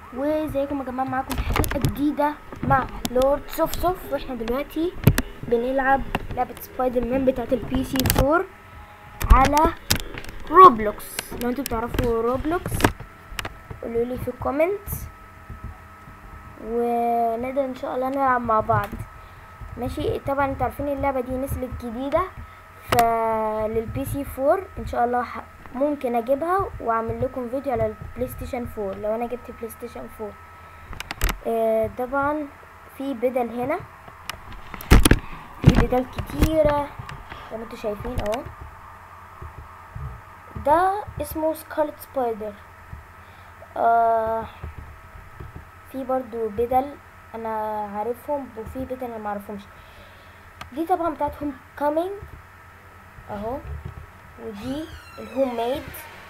وازيكم يا جماعه معاكم حلقه جديده مع لورد سوف سوف واحنا دلوقتي بنلعب لعبه سبايدر مان بتاعه البي سي 4 على روبلوكس لو انتوا بتعرفوا روبلوكس قولوا لي في الكومنتس ونقدر ان شاء الله نلعب مع بعض ماشي طبعا انتوا عارفين اللعبه دي نزلت جديده فللبي سي 4 ان شاء الله ح- ممكن اجيبها واعمل لكم فيديو على البلاي ستيشن 4 لو انا جبت بلاي ستيشن 4 آه طبعا في بدل هنا في بدل كتيرة زي ما انتوا شايفين اهو ده اسمه سكارلت سبايدر آه في برضو بدل انا عارفهم وفي بدل انا معرفهمش دي طبعا بتاعت هوم كامينج اهو ودي الهوم ميد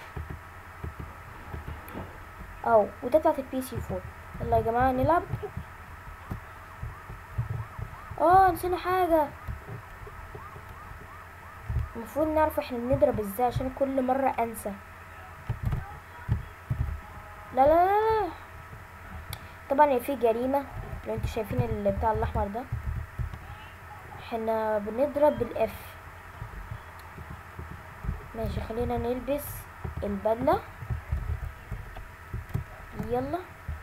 اهو وده بتاعت البي سي 4 يلا يا جماعه نلعب اه نسينا حاجه المفروض نعرف احنا بنضرب ازاي عشان كل مره انسى لا لا لا, لا. طبعا هي في جريمه لو انتوا شايفين اللي بتاع الاحمر ده احنا بنضرب بالاف ماشي خلينا نلبس البدلة يلا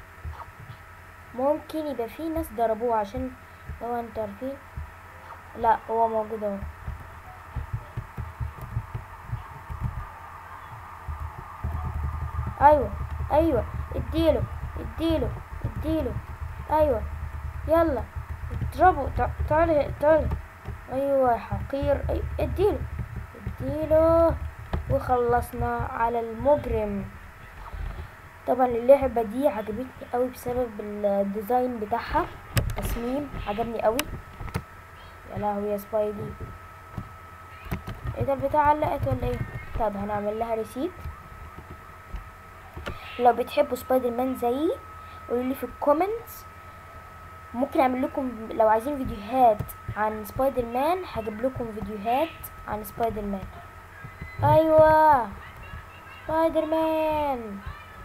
ممكن يبقى في ناس ضربوه عشان لو انتوا عارفين لا هو موجود اهو ايوه ايوه اديله اديله اديله ايوه يلا اضربه تع- تعالي تعالي ايوه يا حقير أيوة. اديله اديله وخلصنا على المجرم طبعا اللعبة دي عجبتني قوي بسبب الديزاين بتاعها التصميم عجبني قوي يا لهوي يا سبايدي ايه ده البتاع علقت ولا ايه طب هنعمل لها ريسيت لو بتحبوا سبايدر مان زيي قولوا لي في الكومنتس ممكن اعمل لكم لو عايزين فيديوهات عن سبايدر مان هجيب لكم فيديوهات عن سبايدر مان ايوه سبايدر مان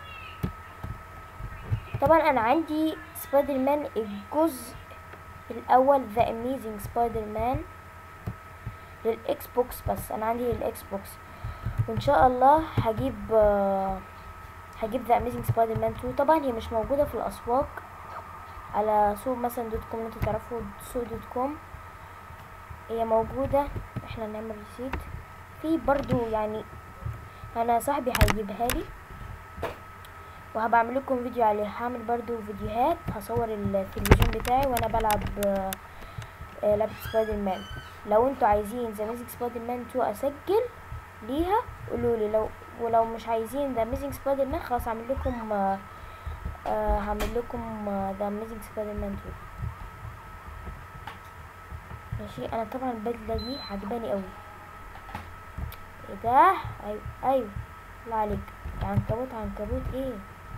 طبعا انا عندي سبايدر مان الجزء الاول ذا اميزنج سبايدر مان للاكس بوكس بس انا عندي للاكس بوكس وان شاء الله هجيب آه، هجيب ذا اميزنج سبايدر مان 2 طبعا هي مش موجوده في الاسواق على سوق مثلا دوت كوم انتوا تعرفوا سوق دوت كوم هي موجوده احنا نعمل ريسيت في برضو يعني انا صاحبي هيجيبها لي وهبقى اعمل لكم فيديو عليه هعمل برضو فيديوهات هصور التلفزيون بتاعي وانا بلعب آه، آه، لعبة سبايدر مان لو انتوا عايزين ذا ميزنج سبايدر مان 2 اسجل ليها قولوا لي لو ولو مش عايزين ذا ميزنج سبايدر مان خلاص هعمل لكم آه، آه، هعمل لكم ذا ميزنج سبايدر مان 2 ماشي انا طبعا البدله دي عجباني قوي ايه ده ايوه ايوه الله عليك عنكبوت عنكبوت ايه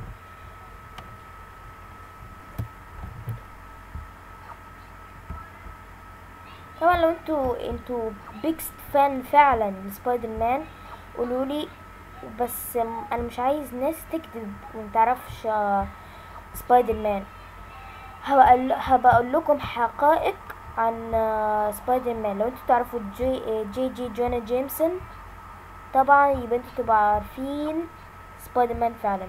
طبعا لو انتوا انتوا بيكست فان فعلا لسبايدر مان قولوا لي بس م- انا مش عايز ناس تكذب ومتعرفش آه، سبايدر مان هبقى أقول- هبقى اقول لكم حقائق عن آه، سبايدر مان لو انتوا تعرفوا جي آه، جي جي جونا جيمسون طبعا يبقى انتوا تبقوا عارفين سبايدر مان فعلا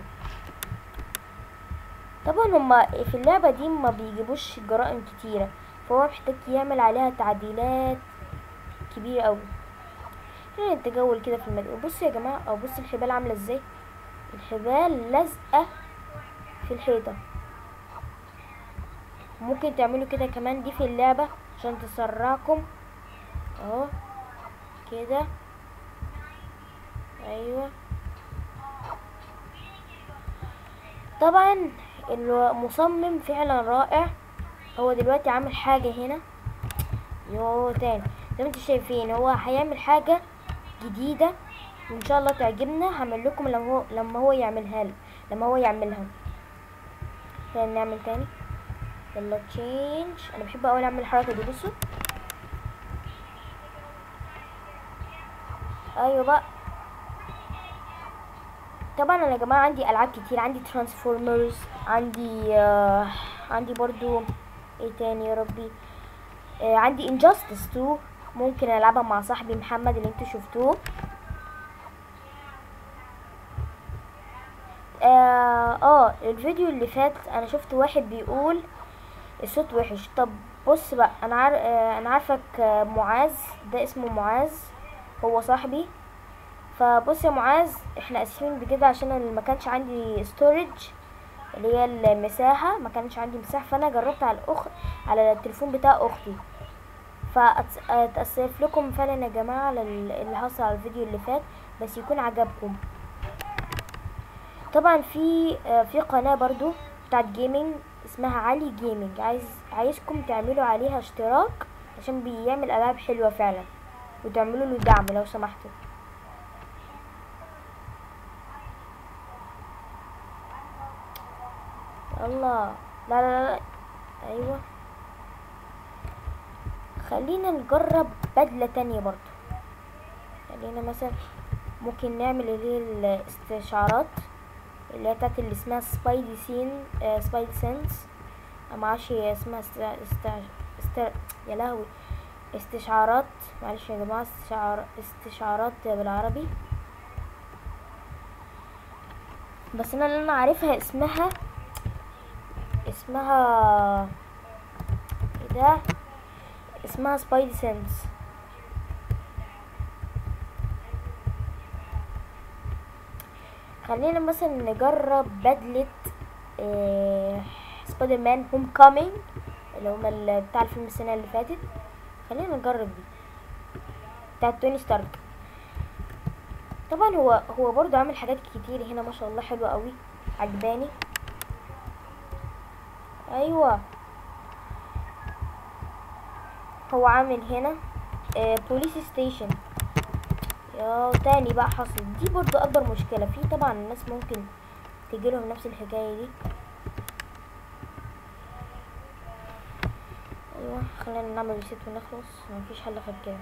طبعا هما في اللعبة دي ما بيجيبوش جرائم كتيرة فهو محتاج يعمل عليها تعديلات كبيرة اوي خلينا نتجول كده في المدينة بصوا يا جماعة او بصوا الحبال عاملة ازاي الحبال لازقة في الحيطة ممكن تعملوا كده كمان دي في اللعبة عشان تسرعكم اهو كده ايوه طبعا المصمم فعلا رائع هو دلوقتي عامل حاجة هنا يو تاني زي ما انتوا شايفين هو هيعمل حاجة جديدة وان شاء الله تعجبنا هعمل لكم لما هو لما هو يعملها ل- لما هو يعملها تاني نعمل تاني يلا تشينج انا بحب اوي اعمل الحركة دي بصوا ايوه بقى طبعا انا يا جماعه عندي العاب كتير عندي ترانسفورمرز عندي آه عندي برضو ايه تاني يا ربي آه عندي انجاستس 2 ممكن العبها مع صاحبي محمد اللي انتوا شفتوه اه, آه الفيديو اللي فات انا شفت واحد بيقول الصوت وحش طب بص بقى انا عار... آه انا عارفك آه معاذ ده اسمه معاذ هو صاحبي فبص يا معاذ احنا اسفين بكده عشان انا ما كانش عندي ستورج اللي هي المساحه ما كانش عندي مساحه فانا جربت على الاخ على التليفون بتاع اختي فاتاسف لكم فعلا يا جماعه على اللي حصل على الفيديو اللي فات بس يكون عجبكم طبعا في آه في قناه برضو بتاعت جيمنج اسمها علي جيمنج عايز عايزكم تعملوا عليها اشتراك عشان بيعمل العاب حلوه فعلا وتعملوا له دعم لو سمحتوا الله لا لا لا ايوه خلينا نجرب بدلة تانية برضو خلينا مثلا ممكن نعمل اللي هي الاستشعارات اللي هي بتاعت اللي اسمها سبايدي سين آه سبايدي سينس معرفش هي اسمها است... است... است... يا لهوي استشعارات معلش يا جماعة استشعار... استشعارات بالعربي بس انا اللي انا عارفها اسمها اسمها ايه ده اسمها سبايدي سينس خلينا مثلا نجرب بدلة إيه سبايدر مان هوم كامينج اللي هما بتاع الفيلم السنة اللي فاتت خلينا نجرب دي بتاعت توني ستارك طبعا هو هو برضو عامل حاجات كتير هنا ما شاء الله حلوة قوي عجباني ايوه هو عامل هنا آه بوليس ستيشن يا تاني بقى حصل دي برضو اكبر مشكلة في طبعا الناس ممكن تجيلهم نفس الحكاية دي ايوه خلينا نعمل ريسيت ونخلص مفيش حل غير كده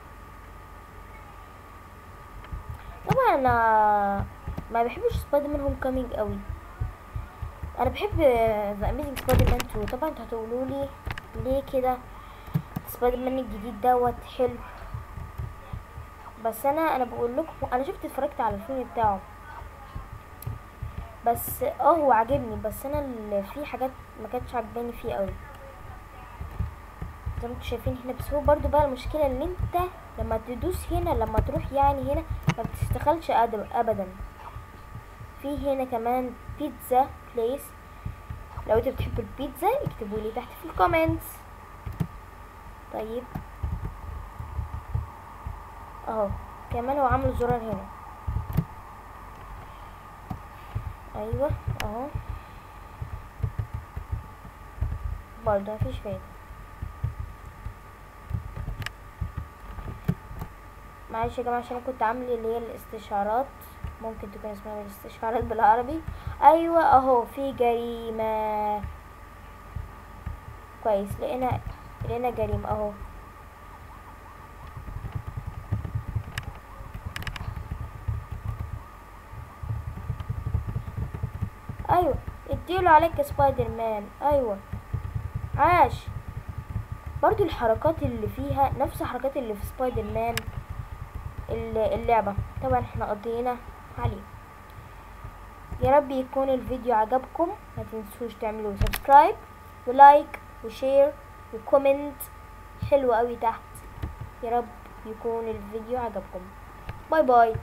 طبعا انا ما بحبش سبايدر مان هوم كامينج قوي انا بحب ذا اميزنج سبايدر مان 2 طبعا انتوا هتقولوا لي ليه كده سبايدر مان الجديد دوت حلو بس انا انا بقول لكم انا شفت اتفرجت على الفيلم بتاعه بس اه هو عاجبني بس انا اللي في حاجات ما كانتش عجباني فيه قوي زي ما انتوا شايفين هنا بس هو برضو بقى المشكله ان انت لما تدوس هنا لما تروح يعني هنا ما بتشتغلش ابدا في هنا كمان بيتزا بليس لو انتوا بتحبوا البيتزا اكتبوا لي تحت في الكومنتس طيب اهو كمان هو عامل زرار هنا ايوه اهو برضه مفيش فايدة معلش يا جماعة عشان كنت عاملة اللي هي الاستشعارات ممكن تكون اسمها الاستشعارات بالعربي ايوه اهو في جريمة كويس لقينا لقينا جريمة اهو ايوه اديله عليك سبايدر مان ايوه عاش برضو الحركات اللي فيها نفس الحركات اللي في سبايدر مان اللعبة طبعا احنا قضينا عليه يا رب يكون الفيديو عجبكم ما تنسوش تعملوا سبسكرايب ولايك وشير وكومنت حلو قوي تحت يا رب يكون الفيديو عجبكم باي باي